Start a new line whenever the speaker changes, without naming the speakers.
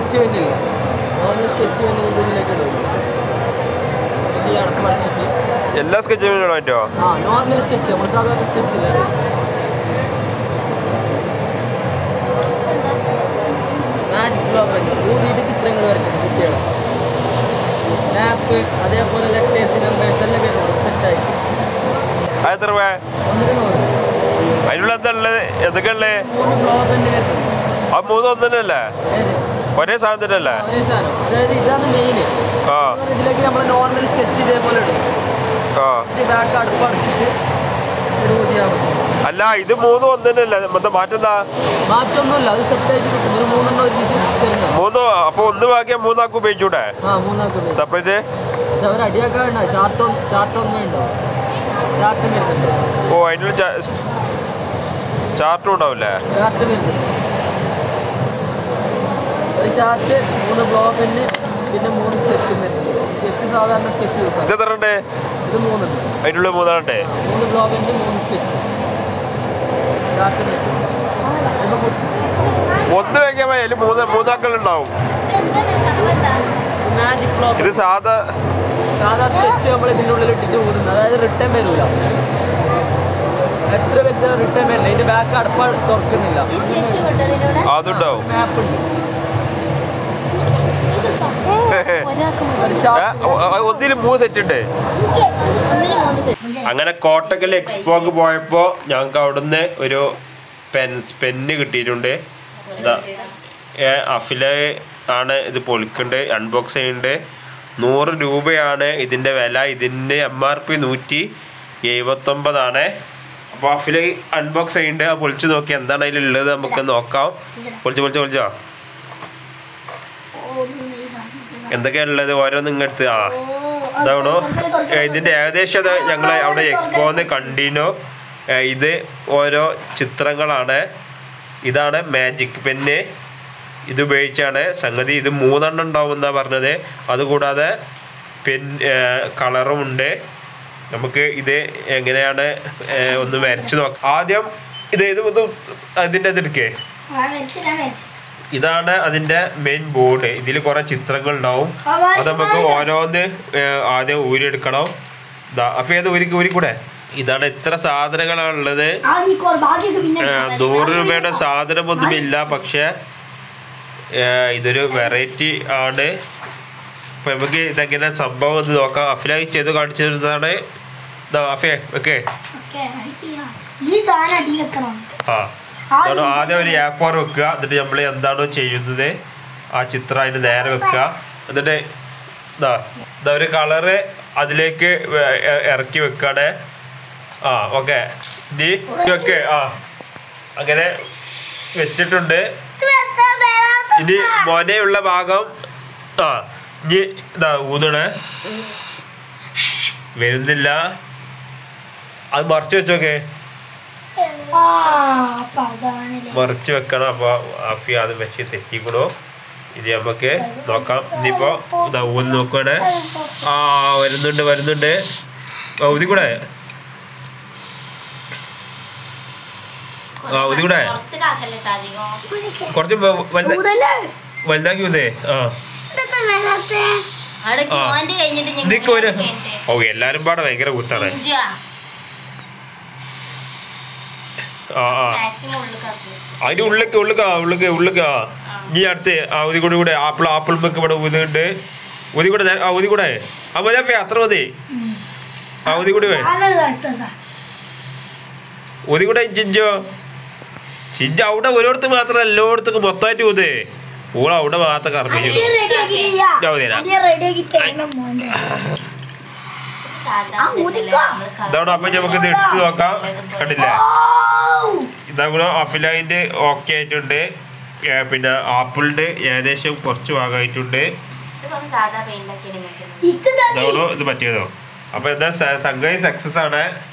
Sketch വരുന്നില്ല normal sketch വരുന്നത് ഇതിലേക്ക് ഇടും ഇത് ഈ അടക്കം അടിച്ചിട്ട്
എല്ലാ സ്കെച്ചും പറ്റുമോ
ആ നോർമൽ സ്കെച്ച് നമ്മൾ സാധാരണ സ്കെച്ച് ഇല്ലേ മാജിക് ബ്ലോക്ക് ഊതിയിട്ട് ചിത്രങ്ങൾ വരയ്ക്കുന്നത് കുട്ടികൾ മാപ്പ് അതേപോലെ ലെറ്റേഴ്സ് നമ്പേഴ്സ് എല്ലാം വരുന്നത് സെറ്റായിട്ട്
അത് എത്ര രൂപ
ഒന്നിന് നൂറ്
അതിനുള്ള എന്താ ഉള്ളത് എന്തൊക്കെ ഉള്ളത്
മൂന്ന് ബ്ലോക്ക് തന്നെ വരുന്നത്
ആ മൂന്ന് ഒന്നല്ലേ
ഏത്
ഒരേ സാധനം തന്നെയല്ലേ
ഒരേ സാധനം അതായത് ഇതാണ് മെയിൻ
ആ
ഇതിലേക്ക് നമ്മൾ നോർമൽ സ്കെച്ച് ഇതേപോലെ ഇടും
ആ
ഇത് ബാക്ക് അടുപ്പ് അടച്ചിട്ട് ഇത് ഊതിയാൽ മതി
അല്ല ഇത് മൂന്നും ഒന്ന് തന്നെയല്ലേ എന്താ മാറ്റം എന്താ
മാറ്റമൊന്നുമില്ല അത് സെറ്റായിട്ട് കിട്ടും ഒരു മൂന്നെണ്ണം ഒരു പീസ് തരുന്നത്
മൂന്ന് അപ്പൊ ഒന്ന് ബാക്കിയാ മൂന്നാക്ക് ഉപയോഗിച്ചൂടെ
ആ മൂന്നാക്കും
സെപ്പറേറ്റ്
പക്ഷെ അവർ അടിയാക്കാൻ ഉണ്ടാവും ചാർട്ട് ചാർട്ട് ഒന്നേ ഉണ്ടാവും ചാർട്ട് വരുന്നുണ്ട്
ഓ അതിനുള്ള ചാർട്ടും ഉണ്ടാവില്ലേ
ചാർട്ട് വരുന്നുണ്ട് ഒരു ചാർട്ട് മൂന്ന് ബ്ലോക്കിന് പിന്നെ മൂന്ന് സ്കെച്ചും വരുന്നുണ്ട് സ്കെച്ച് സാധാരണ സ്കെച്ച് യൂസ്
ഇത്
ആക്കും
എത്ര ഉണ്ട്
ഇത് മൂന്നുണ്ട്
അതിനുള്ള മൂന്നാണ്ടേ
ആ, മൂന്ന് ബ്ലോക്കിൻ്റെ മൂന്ന് സ്കെച്ച് ചാർട്ട് വരുന്നുണ്ട്
ഒന്ന് വെക്കാൻ അതിൽ മൂന്ന് മൂന്നാക്കൾ ഉണ്ടാവും
മാജിക് ബ്ലോക്ക്
ഇത് സാധാ
സാധാ സ്കെച്ച് നമ്മൾ ഇതിൻ്റെ ഉള്ളിൽ ഇട്ടിട്ട് ഊതുന്നത് അതായത് റിട്ടേൺ വരില്ല എത്ര വെച്ചാൽ റിട്ടേൺ വരില്ല ഇതിൻ്റെ ബാക്ക് അടപ്പ തുറക്കുന്നില്ല
ഈ സ്കെച്ച് കിട്ടതിലൂടെ
അതുണ്ടാവും
മാപ്പ് ഉണ്ട്
ഒരാൾക്ക്
ഒരു
ഏ,
ചാർട്ട്
ഒ- ഒ- ഒന്നിന് മൂന്ന് സെറ്റ് ഉണ്ട്
ഒന്നിന് മൂന്ന് സെറ്റ്
അങ്ങനെ കോട്ടക്കൽ എക്സ്പോക്ക് പോയപ്പോൾ ഞങ്ങൾക്ക് അവിടുന്ന് ഒരു പെൻ പെന്ന് കിട്ടിയിട്ടുണ്ട് ഇതാ ഏ, അഫില ആണ് ഇത് പൊളിക്കുന്നുണ്ട് അൺബോക്സ് ചെയ്യുന്നുണ്ട് നൂറ് രൂപയാണ് ഇതിൻ്റെ വില ഇതിൻ്റെ എം ആർ പി നൂറ്റി എഴുപത്തൊമ്പതാണ് അപ്പോൾ അഫില അൺബോക്സ് ചെയ്യുന്നുണ്ട് ആ പൊളിച്ച് നോക്കി എന്താണ് അതിലുള്ളത് നമുക്ക് നോക്കാം പൊളിച്ച് പൊളിച്ച് പൊളിച്ചോ എന്തൊക്കെയാണ് ഉള്ളത് ഓരോന്നും ഇങ്ങടുത്ത് ആ ഇതാണോ ഇതിൻ്റെ ഏകദേശം അത് ഞങ്ങൾ അവിടെ എക്സ്പോന്ന് കണ്ടിനു ഏ, ഇത് ഓരോ ചിത്രങ്ങളാണ് ഇതാണ് മാജിക് പെന്ന് ഇത് ഉപയോഗിച്ചാണ് സംഗതി ഇത് മൂന്നെണ്ണം ഉണ്ടാവും എന്നാണ് പറഞ്ഞത് അതുകൂടാതെ പെൻ കളറും ഉണ്ട് നമുക്ക് ഇത് എങ്ങനെയാണ് ഏ, ഒന്ന് വരച്ച് നോക്കാം ആദ്യം ഇത് ഇത് ഇത് അതിൻ്റെ ഇതെടുക്കേ ഇതാണ് അതിന്റെ മെയിൻ ബോർഡ് ഇതിൽ കുറെ ചിത്രങ്ങൾ ഉണ്ടാവും അത് നമുക്ക് ഓരോന്ന് ഏർ ആദ്യം ഊരിയെടുക്കണം ദാ അപ്പൊ ഏത് ഊരി ഊരി കൂടെ ഇതാണ് ഇത്ര സാധനങ്ങളാണ് ഉള്ളത് ഏർ നൂറ് രൂപയുടെ സാധനമൊന്നുമില്ല പക്ഷെ ഏർ ഇതൊരു വെറൈറ്റി ആണ് അപ്പൊ നമുക്ക് ഇതെങ്ങനെ സംഭവം ഒന്ന് നോക്കാം അഫിലായി ചെയ്ത് കാണിച്ചു തരുന്നതാണ് ദാ അഫേ ഓക്കെ
ഈ സാധനം അടി വെക്കണം
ആ അതാണ് ആദ്യം ഒരു എ ഫോർ വെക്കുക എന്നിട്ട് നമ്മൾ എന്താണോ ചെയ്യുന്നത് ആ ചിത്രം അതിന് നേരെ വെക്കുക എന്നിട്ട് ഇതാ ഇതാ ഒരു കളറ് അതിലേക്ക് വെ- എ- ഇറക്കി വെക്കാണ് ആ ഓക്കെ ഇനി ഓക്കെ ആ അങ്ങനെ വെച്ചിട്ടുണ്ട് ഇനി മോനെയുള്ള ഭാഗം ആ ഇനി ഇതാ ഊതണേ വരുന്നില്ല അത് മറിച്ച് വെച്ചോക്കെ
ആ അപ്പൊ അതാണല്ലേ
മറിച്ച് വെക്കണം അപ്പോൾ ആഫി അത് വെച്ച് തെറ്റിക്കണോ ഇത് നമുക്ക് നോക്കാം ഇനിയിപ്പോ ഇതാ ഊതി നോക്കുവാണ് ആ വരുന്നുണ്ട് വരുന്നുണ്ട് ആ ഊതി കൂടെ ആ ഊതി കൂടെ കുറച്ച് വ- വലുത-
ഊതല്ലേ?
വലുതാക്കി ഊതേ ആ
ഇതൊക്കെ വരാത്തെ?
അവിടെ
ആ.
മോന്റെ കഴിഞ്ഞിട്ട് ഞാൻ
ഇതൊക്കെ ഒരു
ഇങ്ങനെ ഇരിക്കട്ടെ.
ഓ എല്ലാരും പാടെ ഭയങ്കര കൂട്ടാണ്
ഇഞ്ചിയാ?
ആ ആ
maximum ഉള്ളിക്കാക്ക്.
അതിന്റെ ഉള്ളിക്ക് ഉള്ളിക്ക് ആ ഉള്ളിക്ക് ഉള്ളിക്ക് ആ ഇനി അടുത്ത് ആ ഉതി കൂടി കൂടെ ആപ്പിൾ ആപ്പിൾ മെക്ക് ഇവിടെ ഊതുന്നുണ്ട് ഉതി കൂടെ നേ- ആ ഉതി കൂടെ ആ മതി അപ്പേ അത്ര മതി ആ ഉതി കൂടി വേ
നല്ല രസാ.
ഉതി കൂടെ ചിഞ്ചോ ചിഞ്ച അവിടെ ഒരിടത്ത് മാത്രം എല്ലായിടത്തും മൊത്തമായിട്ട് ഊതേ ഓൾ അവിടെ മാത്രം കറങ്ങി
അടി ready ആക്കിയില്ല.
ഞാൻ ഊതിത്തരാം.
അടി ready ആക്കി തരണം മോനെ.
സാധാരണ
ആ,
ഇതല്ലേ
ഊതിക്കോ.
നമ്മള് കളർ
ഇതാണ് അപ്പൊ നമുക്ക് ഇത് എടുത്ത് നോക്കാം കണ്ടില്ലേ
ഔ!
ഇതാ കൂടെ അഫിലൈൻ്റെ ഓക്കെ ആയിട്ടുണ്ട് ഏ, പിന്നെ ആപ്പിളിൻ്റെ ഏകദേശം കുറച്ച് ഭാഗമായിട്ടുണ്ട്
ഇത് പറഞ്ഞ് സാധാ പെയിന്റ് ആക്കി ഇടുന്നത്
ഇക്ക് തന്നെ.
ഇതാണോ ഇത് പറ്റിയതോ അപ്പൊ എന്താ സ- സംഗതി സക്സസ് ആണ്